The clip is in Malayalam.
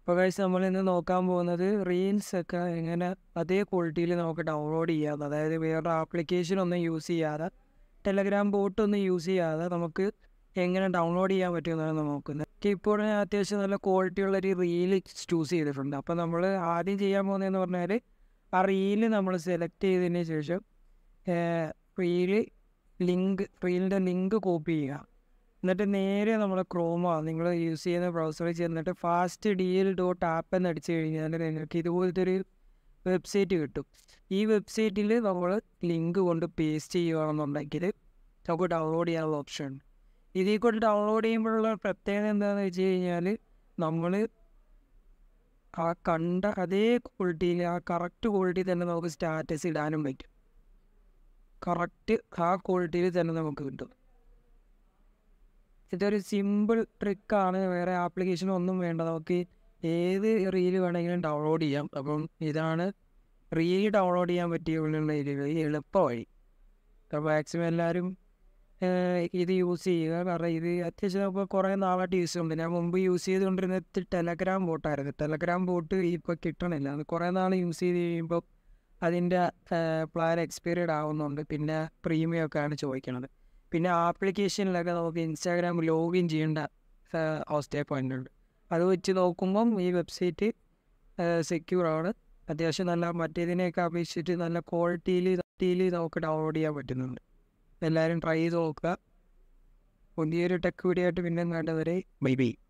അപ്പോൾ കഴിച്ച് നമ്മൾ ഇന്ന് നോക്കാൻ പോകുന്നത് റീൽസ് ഒക്കെ എങ്ങനെ അതേ ക്വാളിറ്റിയിൽ നമുക്ക് ഡൗൺലോഡ് ചെയ്യാം അതായത് വേറെ ആപ്ലിക്കേഷൻ ഒന്നും യൂസ് ചെയ്യാതെ ടെലഗ്രാം ബോട്ട് ഒന്നും യൂസ് ചെയ്യാതെ നമുക്ക് എങ്ങനെ ഡൗൺലോഡ് ചെയ്യാൻ പറ്റുമെന്നാണ് നോക്കുന്നത് ഇപ്പോൾ ഞാൻ അത്യാവശ്യം നല്ല ക്വാളിറ്റി ഉള്ള ഒരു റീല് ചൂസ് ചെയ്തിട്ടുണ്ട് അപ്പോൾ നമ്മൾ ആദ്യം ചെയ്യാൻ പോകുന്നതെന്ന് പറഞ്ഞാൽ ആ റീല് നമ്മൾ സെലക്ട് ചെയ്തതിന് ശേഷം റീല് ലിങ്ക് റീലിൻ്റെ ലിങ്ക് കോപ്പി ചെയ്യുക എന്നിട്ട് നേരെ നമ്മൾ ക്രോമോ നിങ്ങൾ യൂസ് ചെയ്യുന്ന ബ്രൗസറിൽ ചെന്നിട്ട് fast D L dot app എന്ന് അടിച്ചു കഴിഞ്ഞാൽ നിങ്ങൾക്ക് ഇതുപോലത്തെ ഒരു വെബ്സൈറ്റ് കിട്ടും ഈ വെബ്സൈറ്റിൽ നമ്മൾ ലിങ്ക് കൊണ്ട് പേസ്റ്റ് ചെയ്യുകയാണെന്നുണ്ടെങ്കിൽ നമുക്ക് ഡൗൺലോഡ് ചെയ്യാനുള്ള ഓപ്ഷൻ ഉണ്ട് ഇതിൽ കൊണ്ട് ഡൗൺലോഡ് ചെയ്യുമ്പോഴുള്ള പ്രത്യേകത എന്താണെന്ന് വെച്ച് കഴിഞ്ഞാൽ നമ്മൾ ആ കണ്ട അതേ ക്വാളിറ്റിയിൽ ആ കറക്റ്റ് ക്വാളിറ്റി തന്നെ നമുക്ക് സ്റ്റാറ്റസ് ഇടാനും പറ്റും കറക്റ്റ് ആ ക്വാളിറ്റിയിൽ തന്നെ നമുക്ക് കിട്ടും ഇതൊരു സിമ്പിൾ ട്രിക്കാണ് വേറെ ആപ്ലിക്കേഷൻ ഒന്നും വേണ്ട നമുക്ക് ഏത് റീല് വേണമെങ്കിലും ഡൗൺലോഡ് ചെയ്യാം അപ്പം ഇതാണ് റീൽ ഡൗൺലോഡ് ചെയ്യാൻ പറ്റിയുള്ള ഒരു എളുപ്പ വഴി അപ്പോൾ മാക്സിമം എല്ലാവരും ഇത് യൂസ് ചെയ്യുക കാരണം ഇത് അത്യാവശ്യം നമുക്ക് കുറേ നാളായിട്ട് യൂസ് ചെയ്യുന്നുണ്ട് ഞാൻ മുമ്പ് യൂസ് ചെയ്തുകൊണ്ടിരുന്നത് ടെലഗ്രാം ബോട്ടായിരുന്നു ടെലഗ്രാം ബോട്ട് ഇപ്പോൾ കിട്ടണില്ല അത് കുറേ നാൾ യൂസ് ചെയ്ത് കഴിയുമ്പോൾ അതിൻ്റെ പ്ലാൻ എക്സ്പയർഡ് ആവുന്നുണ്ട് പിന്നെ പ്രീമിയം ഒക്കെയാണ് ചോദിക്കണത് പിന്നെ ആപ്ലിക്കേഷനിലൊക്കെ നമുക്ക് ഇൻസ്റ്റാഗ്രാം ലോഗിൻ ചെയ്യേണ്ട അവസ്ഥയെ പോയിൻ്റ് ഉണ്ട് അത് വെച്ച് നോക്കുമ്പം ഈ വെബ്സൈറ്റ് സെക്യൂർ ആണ് അത്യാവശ്യം നല്ല മറ്റേതിനെയൊക്കെ അപേക്ഷിച്ചിട്ട് നല്ല ക്വാളിറ്റിയിൽ ക്വാളിറ്റിയിൽ നമുക്ക് ഡൗൺലോഡ് ചെയ്യാൻ പറ്റുന്നുണ്ട് എല്ലാവരും ട്രൈ ചെയ്ത് നോക്കുക പുതിയൊരു ടെക് വീഡിയോ ആയിട്ട് പിന്നെ കണ്ടവരെ ബൈ ബൈ